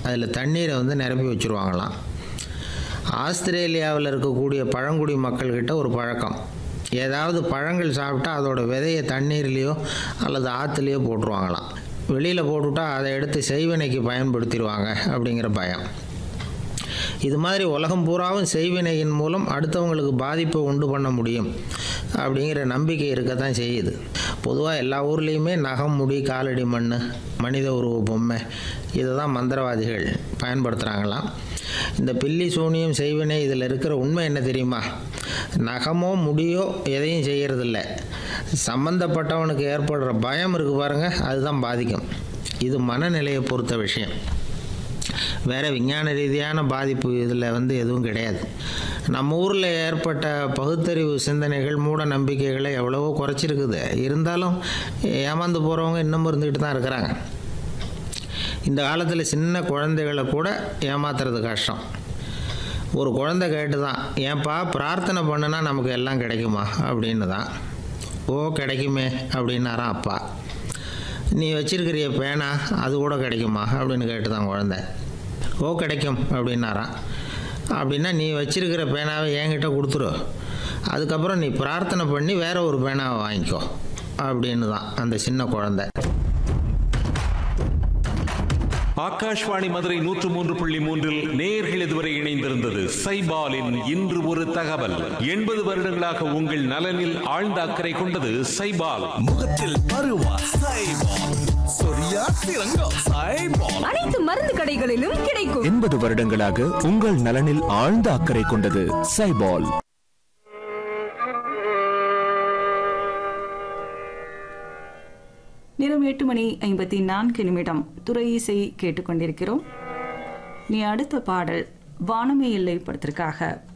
அதில் தண்ணீரை வந்து நிரப்பி வச்சுருவாங்களாம் ஆஸ்திரேலியாவில் இருக்கக்கூடிய பழங்குடி மக்கள்கிட்ட ஒரு பழக்கம் ஏதாவது பழங்கள் சாப்பிட்டா அதோட விதையை தண்ணீர்லேயோ அல்லது ஆற்றுலையோ போட்டுருவாங்களாம் வெளியில் போட்டுவிட்டா அதை எடுத்து செய்வினைக்கு பயன்படுத்திடுவாங்க அப்படிங்கிற பயம் இது மாதிரி உலகம் பூராவும் செய்வினையின் மூலம் அடுத்தவங்களுக்கு பாதிப்பை உண்டு பண்ண முடியும் அப்படிங்கிற நம்பிக்கை இருக்கத்தான் செய்யுது பொதுவாக எல்லா ஊர்லேயுமே நகம் முடி காலடி மண் மனித உருவ பொம்மை இதை தான் மந்திரவாதிகள் பயன்படுத்துகிறாங்களாம் இந்த பில்லி சூனியம் செய்வினை இதில் இருக்கிற உண்மை என்ன தெரியுமா நகமோ முடியோ எதையும் செய்கிறதில்ல சம்மந்தப்பட்டவனுக்கு ஏற்படுற பயம் இருக்குது பாருங்கள் அதுதான் பாதிக்கும் இது மனநிலையை பொறுத்த விஷயம் வேறு விஞ்ஞான ரீதியான பாதிப்பு இதில் வந்து எதுவும் கிடையாது நம்ம ஊரில் ஏற்பட்ட பகுத்தறிவு சிந்தனைகள் மூட நம்பிக்கைகளை எவ்வளவோ குறைச்சிருக்குது இருந்தாலும் ஏமாந்து போகிறவங்க இன்னமும் இருந்துக்கிட்டு தான் இருக்கிறாங்க இந்த காலத்தில் சின்ன குழந்தைகளை கூட ஏமாத்துறது கஷ்டம் ஒரு குழந்தை கேட்டு தான் ஏன்பா பிரார்த்தனை பண்ணுனா நமக்கு எல்லாம் கிடைக்குமா அப்படின்னு தான் ஓ கிடைக்குமே அப்படின்னாராம் அப்பா நீ வச்சிருக்கிறிய பேனா அது கூட கிடைக்குமா அப்படின்னு கேட்டு தான் குழந்தை ஓ கிடைக்கும் அப்படின்னாராம் அப்படின்னா நீ வச்சிருக்கிற பேனாவை என்கிட்ட கொடுத்துரு அதுக்கப்புறம் நீ பிரார்த்தனை பண்ணி வேற ஒரு பேனாவை வாங்கிக்கோ அப்படின்னு தான் அந்த சின்ன குழந்தை ஆகாஷ்வாணி மதுரை நூற்று மூன்று புள்ளி மூன்றில் நேர்கள் இதுவரை இணைந்திருந்தது சைபாலின் இன்று ஒரு தகவல் எண்பது வருடங்களாக உங்கள் நலனில் ஆழ்ந்த அக்கறை கொண்டது சைபால் முகத்தில் பருவா சைபால் சொரியா சிறங்கோ சைபால் அனைத்து மருந்து கடைகளிலும் கிடைக்கும் எண்பது வருடங்களாக உங்கள் நலனில் ஆழ்ந்த அக்கறை கொண்டது சைபால் நேரம் எட்டு மணி ஐம்பத்தி நான்கு நிமிடம் துறை இசை கேட்டுக்கொண்டிருக்கிறோம் நீ அடுத்த பாடல் வானமே இல்லை படத்திற்காக